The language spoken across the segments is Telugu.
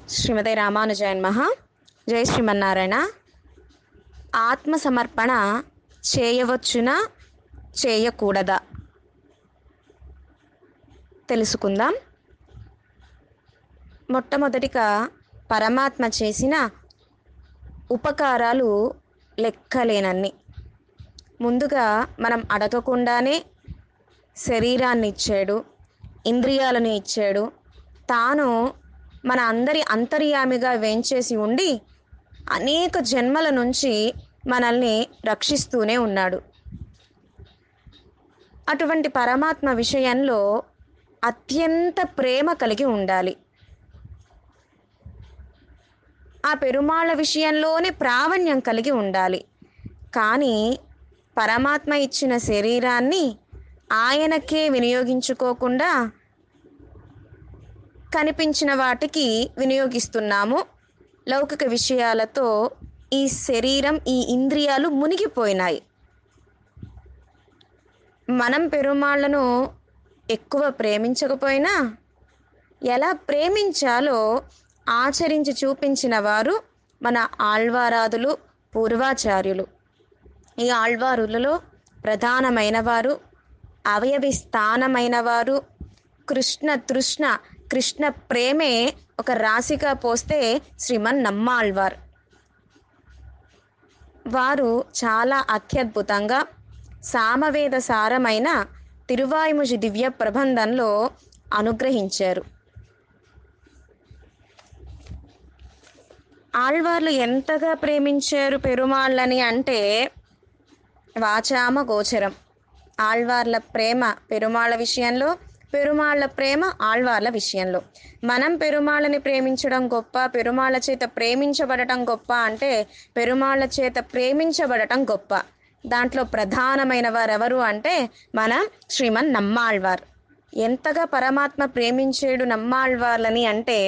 శ్రీమతి రామానుజాయన్ మహా జై శ్రీమన్నారాయణ ఆత్మ సమర్పణ చేయవచ్చునా చేయకూడదా తెలుసుకుందాం మొట్టమొదటిగా పరమాత్మ చేసిన ఉపకారాలు లెక్కలేనన్ని ముందుగా మనం అడగకుండానే శరీరాన్ని ఇచ్చాడు ఇంద్రియాలను ఇచ్చాడు తాను మన అందరి అంతర్యామిగా వేంచేసి ఉండి అనేక జన్మల నుంచి మనల్ని రక్షిస్తూనే ఉన్నాడు అటువంటి పరమాత్మ విషయంలో అత్యంత ప్రేమ కలిగి ఉండాలి ఆ పెరుమాళ్ళ విషయంలోనే ప్రావణ్యం కలిగి ఉండాలి కానీ పరమాత్మ ఇచ్చిన శరీరాన్ని ఆయనకే వినియోగించుకోకుండా కనిపించిన వాటికి వినియోగిస్తున్నాము లౌకిక విషయాలతో ఈ శరీరం ఈ ఇంద్రియాలు మునిగిపోయినాయి మనం పెరుమాళ్లను ఎక్కువ ప్రేమించకపోయినా ఎలా ప్రేమించాలో ఆచరించి చూపించిన వారు మన ఆళ్వారాదులు పూర్వాచార్యులు ఈ ఆళ్వారులలో ప్రధానమైన వారు అవయవి స్థానమైన వారు కృష్ణ తృష్ణ కృష్ణ ప్రేమే ఒక రాశిగా పోస్తే శ్రీమన్ నమ్మాళ్వార్ వారు చాలా అత్యద్భుతంగా సామవేద సారమైన తిరువాయుముజి దివ్య ప్రబంధంలో అనుగ్రహించారు ఆళ్వార్లు ఎంతగా ప్రేమించారు పెరుమాళ్ళని అంటే వాచామ గోచరం ఆళ్వార్ల ప్రేమ పెరుమాళ్ళ విషయంలో పెరుమాళ్ళ ప్రేమ ఆళ్వార్ల విషయంలో మనం పెరుమాళ్ళని ప్రేమించడం గొప్ప పెరుమాళ్ళ చేత ప్రేమించబడటం గొప్ప అంటే పెరుమాళ్ళ చేత ప్రేమించబడటం గొప్ప దాంట్లో ప్రధానమైన వారు ఎవరు అంటే మనం శ్రీమన్ నమ్మాళ్వార్ ఎంతగా పరమాత్మ ప్రేమించేడు నమ్మాళ్వార్లని అంటే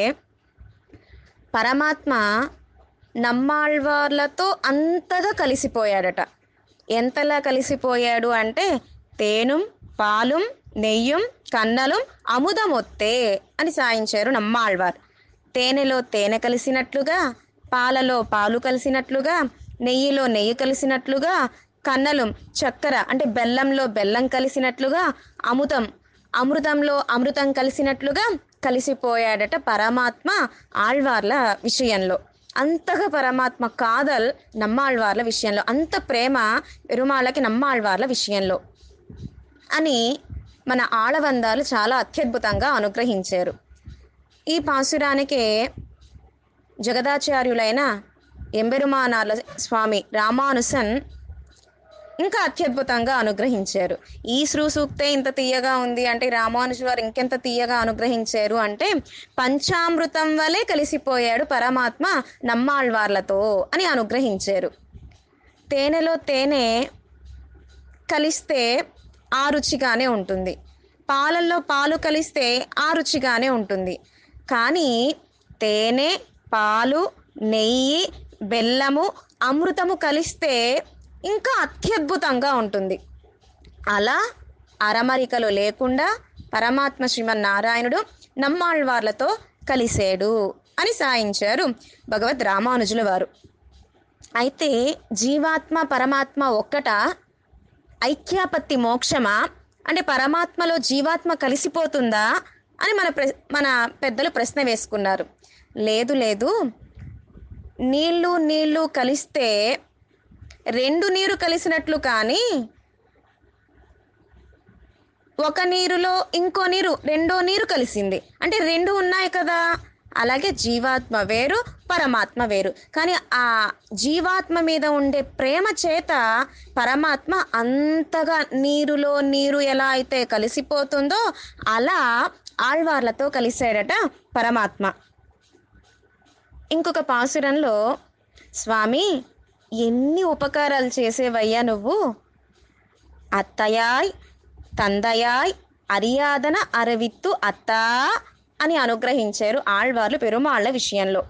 పరమాత్మ నమ్మాళ్వార్లతో అంతగా కలిసిపోయాడట ఎంతలా కలిసిపోయాడు అంటే తేనుం పాలుం నెయ్యం కన్నలం అముదమొత్తే అని సాయించారు నమ్మాళ్వార్ తేనెలో తేనె కలిసినట్లుగా పాలలో పాలు కలిసినట్లుగా నెయ్యిలో నెయ్యి కలిసినట్లుగా కన్నలం చక్కెర అంటే బెల్లంలో బెల్లం కలిసినట్లుగా అమృతం అమృతంలో అమృతం కలిసినట్లుగా కలిసిపోయాడట పరమాత్మ ఆళ్వార్ల విషయంలో అంతగా పరమాత్మ కాదల్ నమ్మాళ్వార్ల విషయంలో అంత ప్రేమ పెరుమాళ్ళకి నమ్మాళ్వార్ల విషయంలో అని మన ఆళవందాలు చాలా అత్యద్భుతంగా అనుగ్రహించారు ఈ పాసురానికే జగదాచార్యులైన ఎంబెరుమానార్ల స్వామి రామానుసన్ ఇంకా అత్యద్భుతంగా అనుగ్రహించారు ఈ శ్రీ సూక్తే ఇంత తీయగా ఉంది అంటే రామానుజు వారు ఇంకెంత తీయగా అనుగ్రహించారు అంటే పంచామృతం వలె కలిసిపోయాడు పరమాత్మ నమ్మాళ్వార్లతో అని అనుగ్రహించారు తేనెలో తేనె కలిస్తే ఆ రుచిగానే ఉంటుంది పాలల్లో పాలు కలిస్తే ఆ రుచిగానే ఉంటుంది కానీ తేనె పాలు నెయ్యి బెల్లము అమృతము కలిస్తే ఇంకా అత్యద్భుతంగా ఉంటుంది అలా అరమరికలు లేకుండా పరమాత్మ శ్రీమన్నారాయణుడు నమ్మాళ్వార్లతో కలిసాడు అని సాయించారు భగవద్ రామానుజుల వారు అయితే జీవాత్మ పరమాత్మ ఒక్కట ఐక్యాపత్తి మోక్షమా అంటే పరమాత్మలో జీవాత్మ కలిసిపోతుందా అని మన ప్ర మన పెద్దలు ప్రశ్న వేసుకున్నారు లేదు లేదు నీళ్ళు నీళ్ళు కలిస్తే రెండు నీరు కలిసినట్లు కానీ ఒక నీరులో ఇంకో నీరు రెండో నీరు కలిసింది అంటే రెండు ఉన్నాయి కదా అలాగే జీవాత్మ వేరు పరమాత్మ వేరు కానీ ఆ జీవాత్మ మీద ఉండే ప్రేమ చేత పరమాత్మ అంతగా నీరులో నీరు ఎలా అయితే కలిసిపోతుందో అలా ఆళ్వార్లతో కలిసాడట పరమాత్మ ఇంకొక పాసురంలో స్వామి ఎన్ని ఉపకారాలు చేసేవయ్యా నువ్వు అత్తయాయ్ తందయాయ్ అరియాదన అరవిత్తు అత్తా అని అనుగ్రహించారు ఆళ్వార్లు పెరుమాళ్ల విషయంలో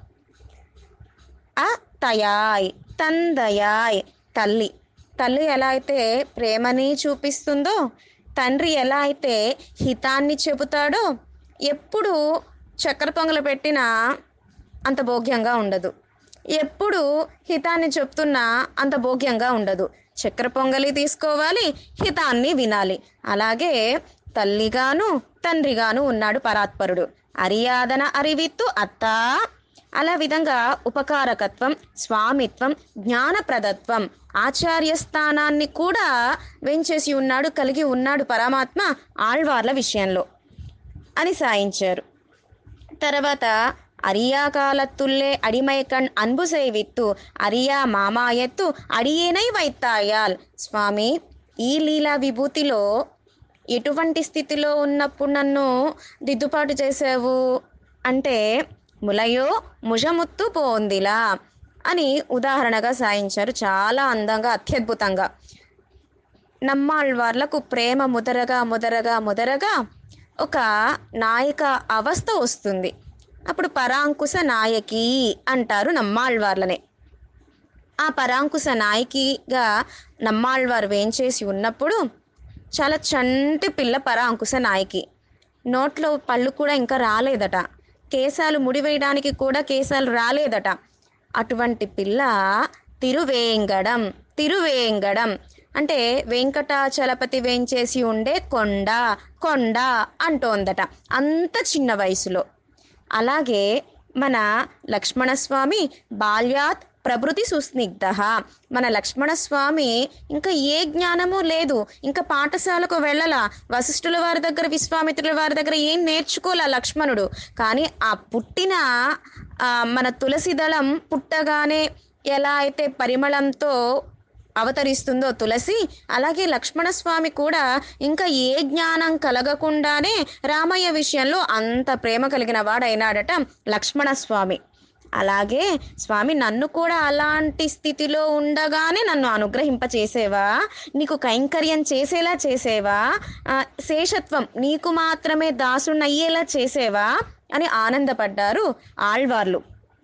అత్తయాయ్ తందయాయ్ తల్లి తల్లి ఎలా అయితే ప్రేమని చూపిస్తుందో తండ్రి ఎలా అయితే హితాన్ని చెబుతాడో ఎప్పుడు చక్కెర పొంగలు పెట్టిన అంత భోగ్యంగా ఉండదు ఎప్పుడు హితాన్ని చెప్తున్నా అంత భోగ్యంగా ఉండదు చక్కెర పొంగలి తీసుకోవాలి హితాన్ని వినాలి అలాగే తల్లిగాను తండ్రిగాను ఉన్నాడు పరాత్పరుడు అరియాదన అరివిత్తు అత్తా అలా విధంగా ఉపకారకత్వం స్వామిత్వం జ్ఞానప్రదత్వం ఆచార్య స్థానాన్ని కూడా వెంచేసి ఉన్నాడు కలిగి ఉన్నాడు పరమాత్మ ఆళ్వార్ల విషయంలో అని సాయించారు తర్వాత అరియా కాలత్తుల్లే అడిమైకణ్ అన్బు సేవిత్తు అరియా మామాయత్తు అడియేనై వైత్తాయాల్ స్వామి ఈ లీలా విభూతిలో ఎటువంటి స్థితిలో ఉన్నప్పుడు నన్ను దిద్దుబాటు చేసావు అంటే ములయో ముజముత్తు పోందిలా అని ఉదాహరణగా సాయించారు చాలా అందంగా అత్యద్భుతంగా నమ్మాళ్వార్లకు ప్రేమ ముదరగా ముదరగా ముదరగా ఒక నాయక అవస్థ వస్తుంది అప్పుడు పరాంకుశ నాయకి అంటారు నమ్మాళ్వార్లనే ఆ పరాంకుశ నాయకిగా నమ్మాళ్వారు వేంచేసి ఉన్నప్పుడు చాలా చంటి పిల్ల పరాంకుశ నాయకి నోట్లో పళ్ళు కూడా ఇంకా రాలేదట కేశాలు ముడివేయడానికి కూడా కేశాలు రాలేదట అటువంటి పిల్ల తిరువేంగడం తిరువేంగడం అంటే వెంకటాచలపతి వేంచేసి ఉండే కొండ కొండ అంటోందట అంత చిన్న వయసులో అలాగే మన లక్ష్మణస్వామి బాల్యాత్ ప్రభృతి సుస్నిగ్ధ మన లక్ష్మణస్వామి ఇంకా ఏ జ్ఞానము లేదు ఇంకా పాఠశాలకు వెళ్ళలా వశిష్ఠుల వారి దగ్గర విశ్వామిత్రుల వారి దగ్గర ఏం నేర్చుకోలే లక్ష్మణుడు కానీ ఆ పుట్టిన ఆ, మన తులసి దళం పుట్టగానే ఎలా అయితే పరిమళంతో అవతరిస్తుందో తులసి అలాగే లక్ష్మణస్వామి కూడా ఇంకా ఏ జ్ఞానం కలగకుండానే రామయ్య విషయంలో అంత ప్రేమ కలిగిన వాడైనాడట లక్ష్మణస్వామి అలాగే స్వామి నన్ను కూడా అలాంటి స్థితిలో ఉండగానే నన్ను అనుగ్రహింపచేసేవా నీకు కైంకర్యం చేసేలా చేసేవా ఆ, శేషత్వం నీకు మాత్రమే దాసుణ్ణయ్యేలా చేసేవా అని ఆనందపడ్డారు ఆళ్వార్లు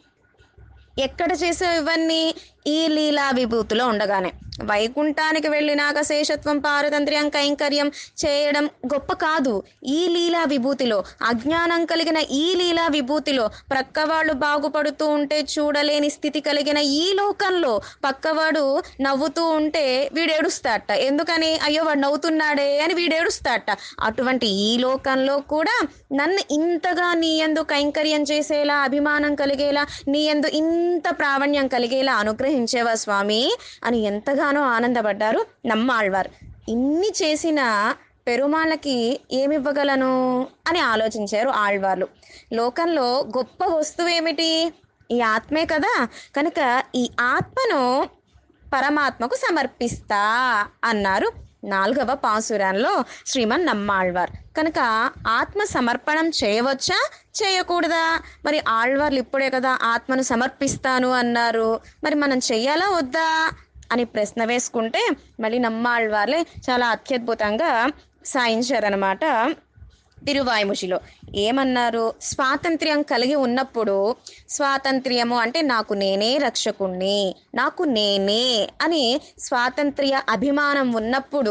ఎక్కడ చేసావు ఇవన్నీ ఈ లీలా విభూతిలో ఉండగానే వైకుంఠానికి వెళ్ళినాక శేషత్వం పారతంత్ర్యం కైంకర్యం చేయడం గొప్ప కాదు ఈ లీలా విభూతిలో అజ్ఞానం కలిగిన ఈ లీలా విభూతిలో ప్రక్కవాళ్ళు బాగుపడుతూ ఉంటే చూడలేని స్థితి కలిగిన ఈ లోకంలో పక్కవాడు నవ్వుతూ ఉంటే వీడు ఏడుస్తాట ఎందుకని అయ్యో వాడు నవ్వుతున్నాడే అని వీడు ఏడుస్తాట అటువంటి ఈ లోకంలో కూడా నన్ను ఇంతగా నీ ఎందు కైంకర్యం చేసేలా అభిమానం కలిగేలా నీ ఎందు ఇంత ప్రావణ్యం కలిగేలా అనుగ్రహించేవా స్వామి అని ఎంతగానో ఆనందపడ్డారు నమ్మాళ్వార్ ఇన్ని చేసిన పెరుమాళ్ళకి ఏమివ్వగలను అని ఆలోచించారు ఆళ్వార్లు లోకంలో గొప్ప వస్తువు ఏమిటి ఈ ఆత్మే కదా కనుక ఈ ఆత్మను పరమాత్మకు సమర్పిస్తా అన్నారు నాలుగవ పాసురంలో శ్రీమన్ నమ్మాళ్వార్ కనుక ఆత్మ సమర్పణం చేయవచ్చా చేయకూడదా మరి ఆళ్వార్లు ఇప్పుడే కదా ఆత్మను సమర్పిస్తాను అన్నారు మరి మనం చెయ్యాలా వద్దా అని ప్రశ్న వేసుకుంటే మళ్ళీ నమ్మాళ్వార్లే చాలా అత్యద్భుతంగా సాయించారనమాట తిరువాయుముషిలో ఏమన్నారు స్వాతంత్ర్యం కలిగి ఉన్నప్పుడు స్వాతంత్ర్యము అంటే నాకు నేనే రక్షకుణ్ణి నాకు నేనే అని స్వాతంత్ర్య అభిమానం ఉన్నప్పుడు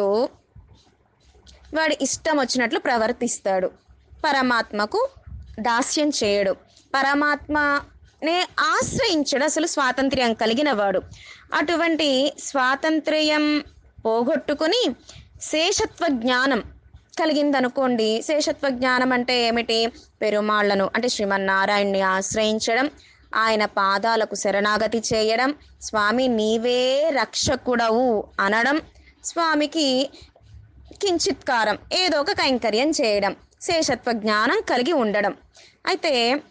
వాడు ఇష్టం వచ్చినట్లు ప్రవర్తిస్తాడు పరమాత్మకు దాస్యం చేయడు పరమాత్మనే ఆశ్రయించడు అసలు స్వాతంత్ర్యం కలిగిన వాడు అటువంటి స్వాతంత్ర్యం పోగొట్టుకుని శేషత్వ జ్ఞానం కలిగిందనుకోండి శేషత్వ జ్ఞానం అంటే ఏమిటి పెరుమాళ్లను అంటే శ్రీమన్నారాయణ్ణి ఆశ్రయించడం ఆయన పాదాలకు శరణాగతి చేయడం స్వామి నీవే రక్షకుడవు అనడం స్వామికి కించిత్కారం ఏదో ఒక కైంకర్యం చేయడం శేషత్వ జ్ఞానం కలిగి ఉండడం అయితే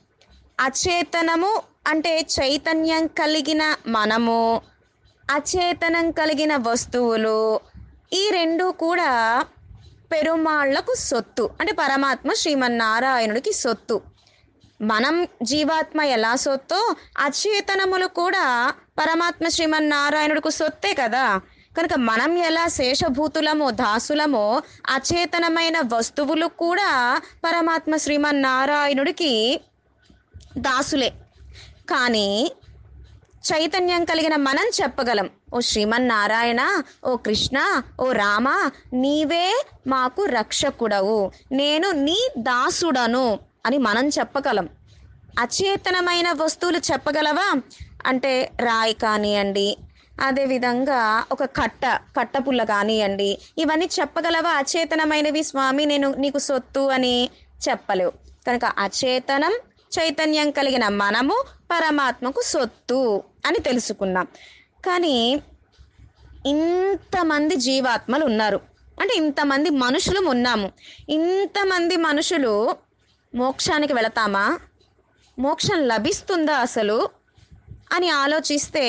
అచేతనము అంటే చైతన్యం కలిగిన మనము అచేతనం కలిగిన వస్తువులు ఈ రెండు కూడా పెరుమాళ్లకు సొత్తు అంటే పరమాత్మ శ్రీమన్నారాయణుడికి సొత్తు మనం జీవాత్మ ఎలా సొత్తో అచేతనములు కూడా పరమాత్మ శ్రీమన్నారాయణుడికి సొత్తే కదా కనుక మనం ఎలా శేషభూతులమో దాసులమో అచేతనమైన వస్తువులు కూడా పరమాత్మ శ్రీమన్నారాయణుడికి దాసులే కానీ చైతన్యం కలిగిన మనం చెప్పగలం ఓ శ్రీమన్నారాయణ ఓ కృష్ణ ఓ రామ నీవే మాకు రక్షకుడవు నేను నీ దాసుడను అని మనం చెప్పగలం అచేతనమైన వస్తువులు చెప్పగలవా అంటే రాయి కానివ్వండి అదేవిధంగా ఒక కట్ట కట్టపుల్ల కానివ్వండి ఇవన్నీ చెప్పగలవా అచేతనమైనవి స్వామి నేను నీకు సొత్తు అని చెప్పలేవు కనుక అచేతనం చైతన్యం కలిగిన మనము పరమాత్మకు సొత్తు అని తెలుసుకున్నాం కానీ ఇంతమంది జీవాత్మలు ఉన్నారు అంటే ఇంతమంది మనుషులు ఉన్నాము ఇంతమంది మనుషులు మోక్షానికి వెళతామా మోక్షం లభిస్తుందా అసలు అని ఆలోచిస్తే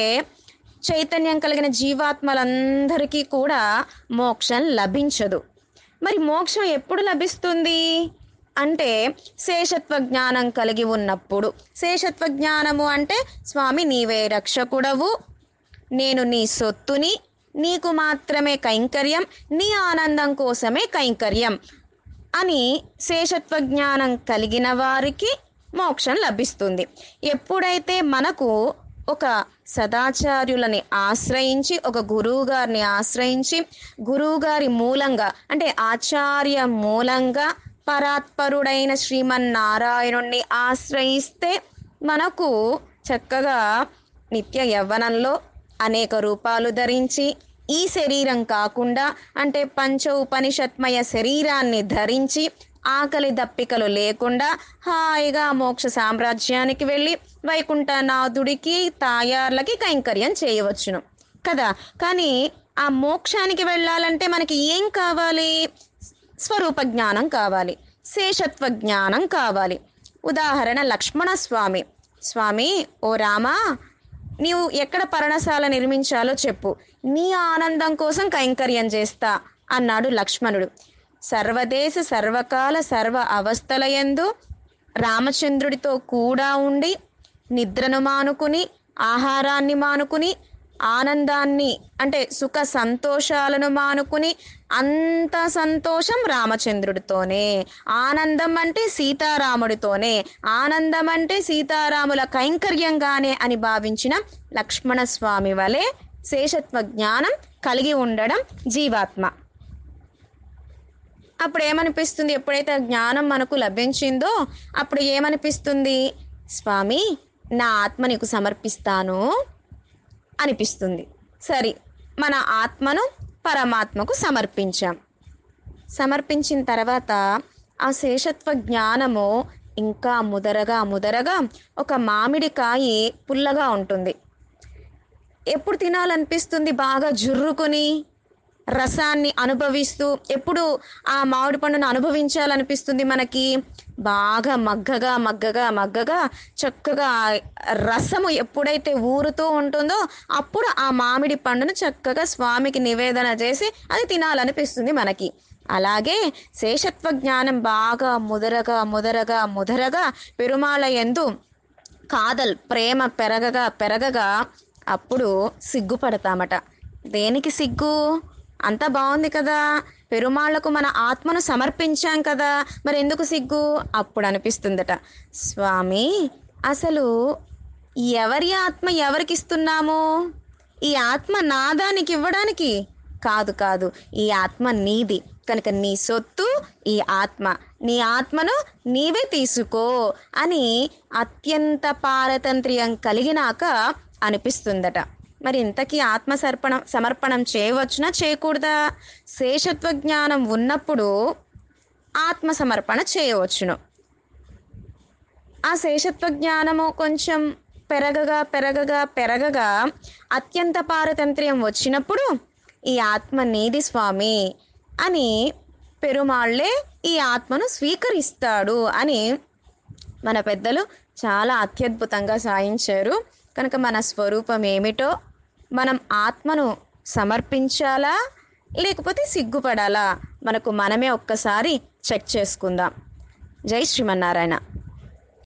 చైతన్యం కలిగిన జీవాత్మలందరికీ కూడా మోక్షం లభించదు మరి మోక్షం ఎప్పుడు లభిస్తుంది అంటే శేషత్వ జ్ఞానం కలిగి ఉన్నప్పుడు శేషత్వ జ్ఞానము అంటే స్వామి నీవే రక్షకుడవు నేను నీ సొత్తుని నీకు మాత్రమే కైంకర్యం నీ ఆనందం కోసమే కైంకర్యం అని శేషత్వ జ్ఞానం కలిగిన వారికి మోక్షం లభిస్తుంది ఎప్పుడైతే మనకు ఒక సదాచార్యులని ఆశ్రయించి ఒక గురువు గారిని ఆశ్రయించి గురువు గారి మూలంగా అంటే ఆచార్య మూలంగా పరాత్పరుడైన శ్రీమన్నారాయణుణ్ణి ఆశ్రయిస్తే మనకు చక్కగా నిత్య యవ్వనంలో అనేక రూపాలు ధరించి ఈ శరీరం కాకుండా అంటే పంచ ఉపనిషత్మయ శరీరాన్ని ధరించి ఆకలి దప్పికలు లేకుండా హాయిగా మోక్ష సామ్రాజ్యానికి వెళ్ళి వైకుంఠనాథుడికి తాయార్లకి కైంకర్యం చేయవచ్చును కదా కానీ ఆ మోక్షానికి వెళ్ళాలంటే మనకి ఏం కావాలి స్వరూప జ్ఞానం కావాలి శేషత్వ జ్ఞానం కావాలి ఉదాహరణ లక్ష్మణ స్వామి స్వామి ఓ రామా నీవు ఎక్కడ పర్ణశాల నిర్మించాలో చెప్పు నీ ఆనందం కోసం కైంకర్యం చేస్తా అన్నాడు లక్ష్మణుడు సర్వదేశ సర్వకాల సర్వ అవస్థలయందు రామచంద్రుడితో కూడా ఉండి నిద్రను మానుకుని ఆహారాన్ని మానుకుని ఆనందాన్ని అంటే సుఖ సంతోషాలను మానుకుని అంత సంతోషం రామచంద్రుడితోనే ఆనందం అంటే సీతారాముడితోనే ఆనందం అంటే సీతారాముల కైంకర్యంగానే అని భావించిన లక్ష్మణ స్వామి వలె శేషత్వ జ్ఞానం కలిగి ఉండడం జీవాత్మ అప్పుడు ఏమనిపిస్తుంది ఎప్పుడైతే ఆ జ్ఞానం మనకు లభించిందో అప్పుడు ఏమనిపిస్తుంది స్వామి నా ఆత్మ నీకు సమర్పిస్తాను అనిపిస్తుంది సరే మన ఆత్మను పరమాత్మకు సమర్పించాం సమర్పించిన తర్వాత ఆ శేషత్వ జ్ఞానము ఇంకా ముదరగా ముదరగా ఒక మామిడికాయ పుల్లగా ఉంటుంది ఎప్పుడు తినాలనిపిస్తుంది బాగా జుర్రుకొని రసాన్ని అనుభవిస్తూ ఎప్పుడు ఆ మామిడి పండును అనుభవించాలనిపిస్తుంది మనకి బాగా మగ్గగా మగ్గగా మగ్గగా చక్కగా రసము ఎప్పుడైతే ఊరుతూ ఉంటుందో అప్పుడు ఆ మామిడి పండును చక్కగా స్వామికి నివేదన చేసి అది తినాలనిపిస్తుంది మనకి అలాగే శేషత్వ జ్ఞానం బాగా ముదరగా ముదరగా ముదరగా పెరుమాళ ఎందు కాదల్ ప్రేమ పెరగగా పెరగగా అప్పుడు సిగ్గుపడతామట దేనికి సిగ్గు అంత బాగుంది కదా పెరుమాళ్లకు మన ఆత్మను సమర్పించాం కదా మరి ఎందుకు సిగ్గు అప్పుడు అనిపిస్తుందట స్వామి అసలు ఎవరి ఆత్మ ఎవరికి ఇస్తున్నాము ఈ ఆత్మ నాదానికి ఇవ్వడానికి కాదు కాదు ఈ ఆత్మ నీది కనుక నీ సొత్తు ఈ ఆత్మ నీ ఆత్మను నీవే తీసుకో అని అత్యంత పారతంత్ర్యం కలిగినాక అనిపిస్తుందట మరి ఇంతకీ ఆత్మ సర్పణం సమర్పణం చేయవచ్చునా చేయకూడదా శేషత్వ జ్ఞానం ఉన్నప్పుడు ఆత్మ సమర్పణ చేయవచ్చును ఆ శేషత్వ జ్ఞానము కొంచెం పెరగగా పెరగగా పెరగగా అత్యంత పారతంత్ర్యం వచ్చినప్పుడు ఈ ఆత్మ నీది స్వామి అని పెరుమాళ్ళే ఈ ఆత్మను స్వీకరిస్తాడు అని మన పెద్దలు చాలా అత్యద్భుతంగా సాయించారు కనుక మన స్వరూపం ఏమిటో మనం ఆత్మను సమర్పించాలా లేకపోతే సిగ్గుపడాలా మనకు మనమే ఒక్కసారి చెక్ చేసుకుందాం జై శ్రీమన్నారాయణ